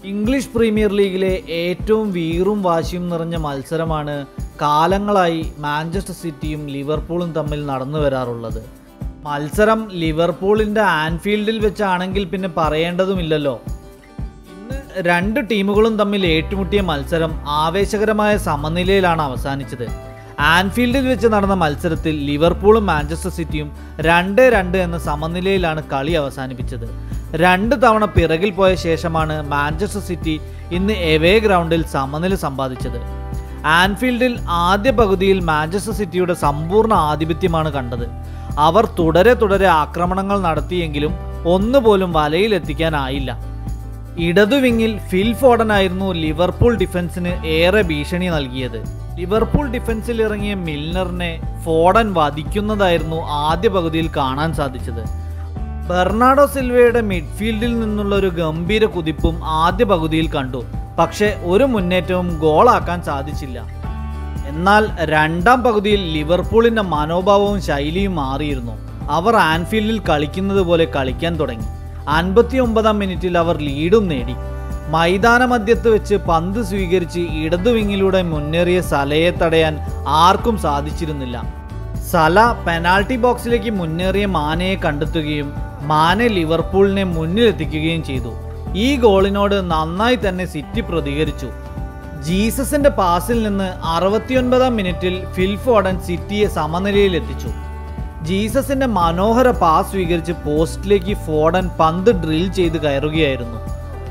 English premier ലീഗിലെ ഏറ്റവും വീറും വാശിയും നിറഞ്ഞ മത്സരമാണ് കാലങ്ങളായി മാഞ്ചസ്റ്റർ സിറ്റിയും ലിവർപൂളും തമ്മിൽ നടന്നു വരാറുള്ളത് മത്സരം ലിവർപൂളിൻ്റെ ആൻഫീൽഡിൽ വെച്ചാണെങ്കിൽ പിന്നെ പറയേണ്ടതുമില്ലല്ലോ ഇന്ന് രണ്ട് ടീമുകളും തമ്മിൽ ഏറ്റുമുട്ടിയ മത്സരം ആവേശകരമായ സമനിലയിലാണ് അവസാനിച്ചത് ആൻഫീൽഡിൽ വെച്ച് നടന്ന മത്സരത്തിൽ ലിവർപൂളും മാഞ്ചസ്റ്റർ സിറ്റിയും രണ്ട് രണ്ട് എന്ന സമനിലയിലാണ് കളി അവസാനിപ്പിച്ചത് രണ്ട് തവണ പിറകിൽ പോയ ശേഷമാണ് മാഞ്ചസ്റ്റർ സിറ്റി ഇന്ന് എവേ ഗ്രൗണ്ടിൽ സമനില സമ്പാദിച്ചത് ആൻഫീൽഡിൽ ആദ്യ പകുതിയിൽ മാഞ്ചസ്റ്റർ സിറ്റിയുടെ സമ്പൂർണ്ണ ആധിപത്യമാണ് കണ്ടത് അവർ തുടരെ തുടരെ ആക്രമണങ്ങൾ നടത്തിയെങ്കിലും ഒന്നുപോലും വലയിലെത്തിക്കാനായില്ല ഇടതുവിങ്ങിൽ ഫിൽ ഫോഡനായിരുന്നു ലിവർപൂൾ ഡിഫൻസിന് ഏറെ ഭീഷണി നൽകിയത് ലിവർപൂൾ ഡിഫൻസിൽ ഇറങ്ങിയ മിൽനറിനെ ഫോഡൻ വധിക്കുന്നതായിരുന്നു ആദ്യ പകുതിയിൽ കാണാൻ സാധിച്ചത് ബെർണാഡോ സിൽവയുടെ മിഡ്ഫീൽഡിൽ നിന്നുള്ള ഒരു ഗംഭീര കുതിപ്പും ആദ്യ പകുതിയിൽ കണ്ടു പക്ഷേ ഒരു മുന്നേറ്റവും ഗോളാക്കാൻ സാധിച്ചില്ല എന്നാൽ രണ്ടാം പകുതിയിൽ ലിവർപൂളിന്റെ മനോഭാവവും ശൈലിയും മാറിയിരുന്നു അവർ ആൻഫീൽഡിൽ കളിക്കുന്നത് പോലെ കളിക്കാൻ തുടങ്ങി അൻപത്തി ഒമ്പതാം മിനിറ്റിൽ അവർ ലീഡും നേടി മൈതാന മധ്യത്ത് വെച്ച് പന്ത് സ്വീകരിച്ച് ഇടതുവിങ്ങിലൂടെ മുന്നേറിയ സലയെ തടയാൻ ആർക്കും സാധിച്ചിരുന്നില്ല സല പെനാൾട്ടി ബോക്സിലേക്ക് മുന്നേറിയ മാനയെ കണ്ടെത്തുകയും മാനെ ലിവർപൂളിനെ മുന്നിലെത്തിക്കുകയും ചെയ്തു ഈ ഗോളിനോട് നന്നായി തന്നെ സിറ്റി പ്രതികരിച്ചു ജീസസിന്റെ പാസിൽ നിന്ന് അറുപത്തിയൊൻപതാം മിനിറ്റിൽ ഫിൽ ഫോഡൻ സിറ്റിയെ സമനിലയിൽ എത്തിച്ചു ജീസസിന്റെ മനോഹര പാസ് സ്വീകരിച്ച് പോസ്റ്റിലേക്ക് ഫോഡൻ പന്ത് ഡ്രിൽ ചെയ്ത് കയറുകയായിരുന്നു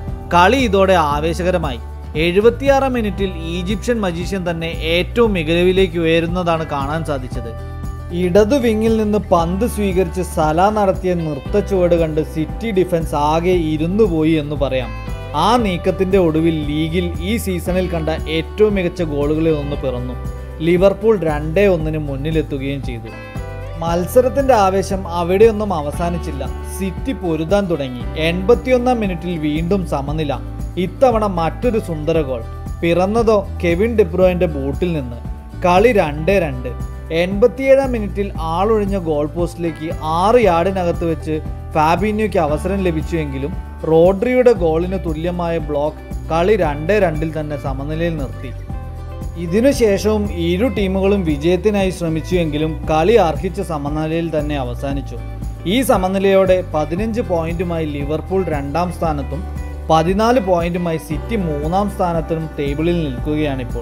കളി ഇതോടെ ആവേശകരമായി എഴുപത്തിയാറാം മിനിറ്റിൽ ഈജിപ്ഷ്യൻ മജീഷ്യൻ തന്നെ ഏറ്റവും മികവിലേക്ക് ഉയരുന്നതാണ് കാണാൻ സാധിച്ചത് ഇടതു വിങ്ങിൽ നിന്ന് പന്ത് സ്വീകരിച്ച് സല നടത്തിയ നൃത്തച്ചുവട് കണ്ട് സിറ്റി ഡിഫൻസ് ആകെ ഇരുന്നുപോയി എന്ന് പറയാം ആ നീക്കത്തിന്റെ ഒടുവിൽ ലീഗിൽ ഈ സീസണിൽ കണ്ട ഏറ്റവും മികച്ച ഗോളുകളിൽ ഒന്ന് പിറന്നു ലിവർപൂൾ രണ്ടേ ഒന്നിന് മുന്നിലെത്തുകയും ചെയ്തു മത്സരത്തിന്റെ ആവേശം അവിടെയൊന്നും അവസാനിച്ചില്ല സിറ്റി പൊരുതാൻ തുടങ്ങി എൺപത്തിയൊന്നാം മിനിറ്റിൽ വീണ്ടും സമനില ഇത്തവണ മറ്റൊരു സുന്ദര ഗോൾ പിറന്നതോ കെവിൻ ഡിബ്രോയിന്റെ ബൂട്ടിൽ നിന്ന് കളി രണ്ടേ രണ്ട് എൺപത്തിയേഴാം മിനിറ്റിൽ ആളൊഴിഞ്ഞ ഗോൾ പോസ്റ്റിലേക്ക് ആറ് യാർഡിനകത്ത് വെച്ച് ഫാബിന്യോയ്ക്ക് അവസരം ലഭിച്ചുവെങ്കിലും റോഡ്രിയുടെ ഗോളിന് തുല്യമായ ബ്ലോക്ക് കളി രണ്ടേ രണ്ടിൽ തന്നെ സമനിലയിൽ നിർത്തി ഇതിനുശേഷവും ഇരു ടീമുകളും വിജയത്തിനായി ശ്രമിച്ചുവെങ്കിലും കളി അർഹിച്ച സമനിലയിൽ തന്നെ അവസാനിച്ചു ഈ സമനിലയോടെ പതിനഞ്ച് പോയിന്റുമായി ലിവർപൂൾ രണ്ടാം സ്ഥാനത്തും പതിനാല് പോയിന്റുമായി സിറ്റി മൂന്നാം സ്ഥാനത്തും ടേബിളിൽ നിൽക്കുകയാണിപ്പോൾ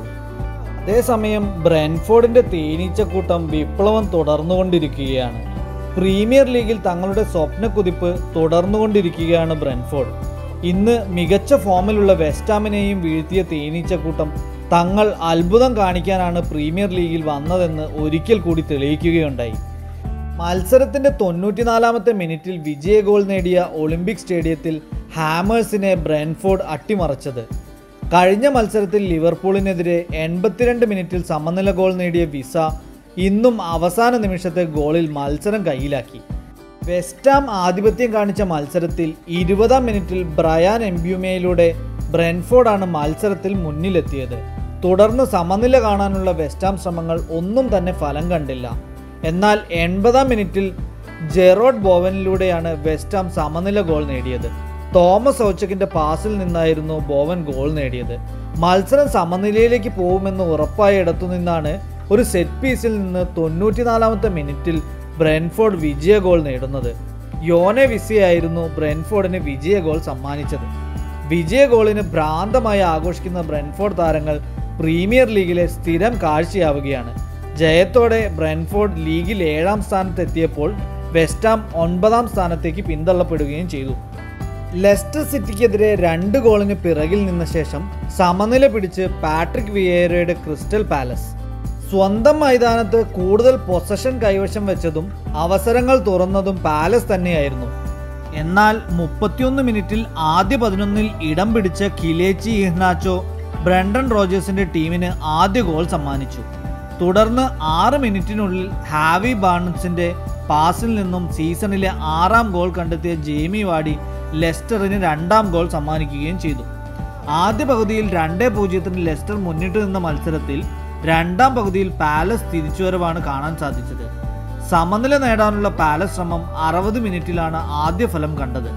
അതേസമയം ബ്രെൻഫോർഡിന്റെ തേനീച്ചക്കൂട്ടം വിപ്ലവം തുടർന്നുകൊണ്ടിരിക്കുകയാണ് പ്രീമിയർ ലീഗിൽ തങ്ങളുടെ സ്വപ്ന കുതിപ്പ് തുടർന്നുകൊണ്ടിരിക്കുകയാണ് ബ്രെൻഫോർഡ് ഇന്ന് മികച്ച ഫോമിലുള്ള വെസ്റ്റാമിനെയും വീഴ്ത്തിയ തേനീച്ചക്കൂട്ടം തങ്ങൾ അത്ഭുതം കാണിക്കാനാണ് പ്രീമിയർ ലീഗിൽ വന്നതെന്ന് ഒരിക്കൽ കൂടി തെളിയിക്കുകയുണ്ടായി മത്സരത്തിന്റെ തൊണ്ണൂറ്റിനാലാമത്തെ മിനിറ്റിൽ വിജയ ഗോൾ നേടിയ ഒളിമ്പിക് സ്റ്റേഡിയത്തിൽ ഹാമേഴ്സിനെ ബ്രെൻഫോർഡ് അട്ടിമറിച്ചത് കഴിഞ്ഞ മത്സരത്തിൽ ലിവർപൂളിനെതിരെ എൺപത്തിരണ്ട് മിനിറ്റിൽ സമനില ഗോൾ നേടിയ വിസ ഇന്നും അവസാന നിമിഷത്തെ ഗോളിൽ മത്സരം കയ്യിലാക്കി വെസ്റ്റാം ആധിപത്യം കാണിച്ച മത്സരത്തിൽ ഇരുപതാം മിനിറ്റിൽ ബ്രയാൻ എംബ്യൂമയിലൂടെ ബ്രെൻഫോർഡാണ് മത്സരത്തിൽ മുന്നിലെത്തിയത് തുടർന്ന് സമനില കാണാനുള്ള വെസ്റ്റാം ശ്രമങ്ങൾ ഒന്നും തന്നെ ഫലം കണ്ടില്ല എന്നാൽ എൺപതാം മിനിറ്റിൽ ജെറോഡ് ബോവനിലൂടെയാണ് വെസ്റ്റാം സമനില ഗോൾ നേടിയത് തോമസ് ഓച്ചക്കിന്റെ പാസിൽ നിന്നായിരുന്നു ബോവൻ ഗോൾ നേടിയത് മത്സരം സമനിലയിലേക്ക് പോകുമെന്ന് ഉറപ്പായ ഇടത്തു നിന്നാണ് ഒരു സെറ്റ് പീസിൽ നിന്ന് തൊണ്ണൂറ്റിനാലാമത്തെ മിനിറ്റിൽ ബ്രെൻഫോർഡ് വിജയ ഗോൾ നേടുന്നത് യോനെ വിസിയായിരുന്നു ബ്രെൻഫോർഡിന് വിജയ ഗോൾ സമ്മാനിച്ചത് വിജയ ഗോളിന് ഭ്രാന്തമായി ആഘോഷിക്കുന്ന ബ്രെൻഫോർഡ് താരങ്ങൾ പ്രീമിയർ ലീഗിലെ സ്ഥിരം കാഴ്ചയാവുകയാണ് ജയത്തോടെ ബ്രെൻഫോർഡ് ലീഗിൽ ഏഴാം സ്ഥാനത്തെത്തിയപ്പോൾ വെസ്റ്റാം ഒൻപതാം സ്ഥാനത്തേക്ക് പിന്തള്ളപ്പെടുകയും ചെയ്തു ലെസ്റ്റർ സിറ്റിക്കെതിരെ രണ്ട് ഗോളിന് പിറകിൽ നിന്ന ശേഷം സമനില പിടിച്ച് പാട്രിക് വിയേറയുടെ ക്രിസ്റ്റൽ പാലസ് സ്വന്തം മൈതാനത്ത് കൂടുതൽ പൊസഷൻ കൈവശം വെച്ചതും അവസരങ്ങൾ തുറന്നതും പാലസ് തന്നെയായിരുന്നു എന്നാൽ മുപ്പത്തിയൊന്ന് മിനിറ്റിൽ ആദ്യ പതിനൊന്നിൽ ഇടം പിടിച്ച കിലേച്ചി ഇഹ്നാച്ചോ ബ്രണ്ടൻ റോജേഴ്സിന്റെ ടീമിന് ആദ്യ ഗോൾ സമ്മാനിച്ചു തുടർന്ന് ആറ് മിനിറ്റിനുള്ളിൽ ഹാവി ബാർൺസിന്റെ പാസിൽ നിന്നും സീസണിലെ ആറാം ഗോൾ കണ്ടെത്തിയ ജേമി വാടി ലെസ്റ്ററിന് രണ്ടാം ഗോൾ സമ്മാനിക്കുകയും ചെയ്തു ആദ്യ പകുതിയിൽ രണ്ടേ പൂജ്യത്തിന് ലെസ്റ്റർ മുന്നിട്ട് നിന്ന മത്സരത്തിൽ രണ്ടാം പകുതിയിൽ പാലസ് തിരിച്ചുവരവാണ് കാണാൻ സാധിച്ചത് സമനില നേടാനുള്ള പാലസ് ശ്രമം അറുപത് മിനിറ്റിലാണ് ആദ്യ ഫലം കണ്ടത്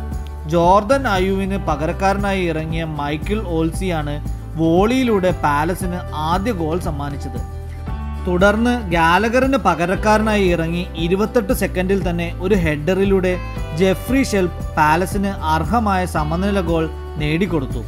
ജോർദൻ അയുവിന് പകരക്കാരനായി ഇറങ്ങിയ മൈക്കിൾ ഓൾസിയാണ് വോളിയിലൂടെ പാലസിന് ആദ്യ ഗോൾ സമ്മാനിച്ചത് തുടർന്ന് ഗാലഗറിന് പകരക്കാരനായി ഇറങ്ങി ഇരുപത്തെട്ട് സെക്കൻഡിൽ തന്നെ ഒരു ഹെഡറിലൂടെ ജെഫ്രി ഷെൽപ്പ് പാലസിന് അർഹമായ സമനില ഗോൾ നേടിക്കൊടുത്തു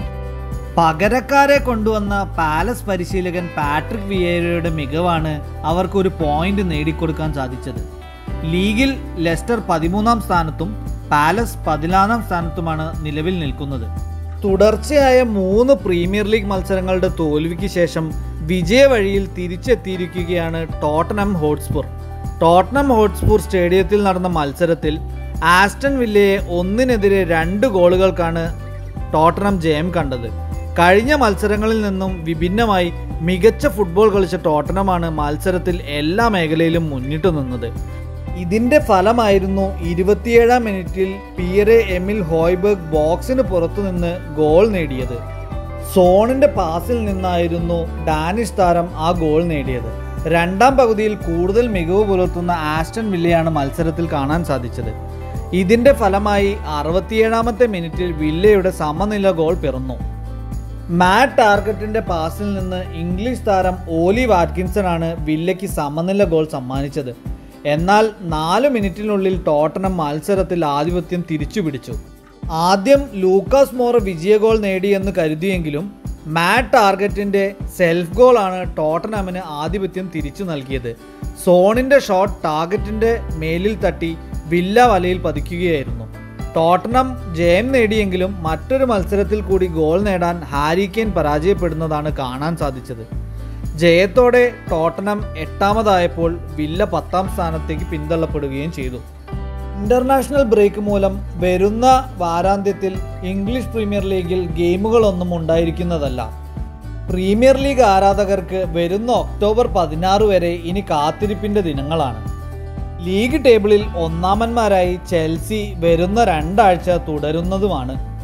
പകരക്കാരെ കൊണ്ടുവന്ന പാലസ് പരിശീലകൻ പാട്രിക് വിയേരയുടെ മികവാണ് അവർക്ക് ഒരു പോയിന്റ് നേടിക്കൊടുക്കാൻ സാധിച്ചത് ലീഗിൽ ലെസ്റ്റർ പതിമൂന്നാം സ്ഥാനത്തും പാലസ് പതിനാലാം സ്ഥാനത്തുമാണ് നിലവിൽ നിൽക്കുന്നത് തുടർച്ചയായ മൂന്ന് പ്രീമിയർ ലീഗ് മത്സരങ്ങളുടെ തോൽവിക്ക് ശേഷം വിജയവഴിയിൽ തിരിച്ചെത്തിയിരിക്കുകയാണ് ടോട്ടനം ഹോട്ട്സ്പുർ ടോട്ടനം ഹോട്ട്സ്പൂർ സ്റ്റേഡിയത്തിൽ നടന്ന മത്സരത്തിൽ ആസ്റ്റൺ വില്ലയെ ഒന്നിനെതിരെ രണ്ട് ഗോളുകൾക്കാണ് ടോട്ടനം ജയം കണ്ടത് കഴിഞ്ഞ മത്സരങ്ങളിൽ നിന്നും വിഭിന്നമായി മികച്ച ഫുട്ബോൾ കളിച്ച ടോട്ടനമാണ് മത്സരത്തിൽ എല്ലാ മേഖലയിലും മുന്നിട്ട് നിന്നത് ഇതിന്റെ ഫലമായിരുന്നു ഇരുപത്തിയേഴാം മിനിറ്റിൽ പിയറെ എമിൽ ഹോയ്ബർഗ് ബോക്സിന് പുറത്തുനിന്ന് ഗോൾ നേടിയത് സോണിന്റെ പാസിൽ നിന്നായിരുന്നു ഡാനിഷ് താരം ആ ഗോൾ നേടിയത് രണ്ടാം പകുതിയിൽ കൂടുതൽ മികവ് പുലർത്തുന്ന ആസ്റ്റൺ വില്ലയാണ് മത്സരത്തിൽ കാണാൻ സാധിച്ചത് ഇതിന്റെ ഫലമായി അറുപത്തിയേഴാമത്തെ മിനിറ്റിൽ വില്ലയുടെ സമനില ഗോൾ പിറന്നു മാറ്റ് ടാർഗറ്റിന്റെ പാസിൽ നിന്ന് ഇംഗ്ലീഷ് താരം ഓലി വാറ്റ്കിൻസൺ ആണ് വില്ലയ്ക്ക് സമനില ഗോൾ സമ്മാനിച്ചത് എന്നാൽ നാല് മിനിറ്റിനുള്ളിൽ ടോട്ടനം മത്സരത്തിൽ ആധിപത്യം തിരിച്ചുപിടിച്ചു ആദ്യം ലൂക്കാസ് മോർ വിജയ ഗോൾ നേടിയെന്ന് കരുതിയെങ്കിലും മാറ്റ് ടാർഗറ്റിന്റെ സെൽഫ് ഗോളാണ് ടോട്ടനമിന് ആധിപത്യം തിരിച്ചു നൽകിയത് സോണിന്റെ ഷോട്ട് ടാർഗറ്റിന്റെ മേലിൽ തട്ടി വില്ല വലയിൽ പതിക്കുകയായിരുന്നു ടോട്ടനം ജയം നേടിയെങ്കിലും മറ്റൊരു മത്സരത്തിൽ കൂടി ഗോൾ നേടാൻ ഹാരി കെയ്ൻ പരാജയപ്പെടുന്നതാണ് കാണാൻ സാധിച്ചത് ജയത്തോടെ ടോട്ടനം എട്ടാമതായപ്പോൾ വില്ല പത്താം സ്ഥാനത്തേക്ക് പിന്തള്ളപ്പെടുകയും ചെയ്തു ഇന്റർനാഷണൽ ബ്രേക്ക് മൂലം വരുന്ന വാരാന്ത്യത്തിൽ ഇംഗ്ലീഷ് പ്രീമിയർ ലീഗിൽ ഗെയിമുകളൊന്നും ഉണ്ടായിരിക്കുന്നതല്ല പ്രീമിയർ ലീഗ് ആരാധകർക്ക് വരുന്ന ഒക്ടോബർ പതിനാറ് വരെ ഇനി കാത്തിരിപ്പിന്റെ ദിനങ്ങളാണ് ലീഗ് ടേബിളിൽ ഒന്നാമന്മാരായി ചെൽസി വരുന്ന രണ്ടാഴ്ച തുടരുന്നതുമാണ്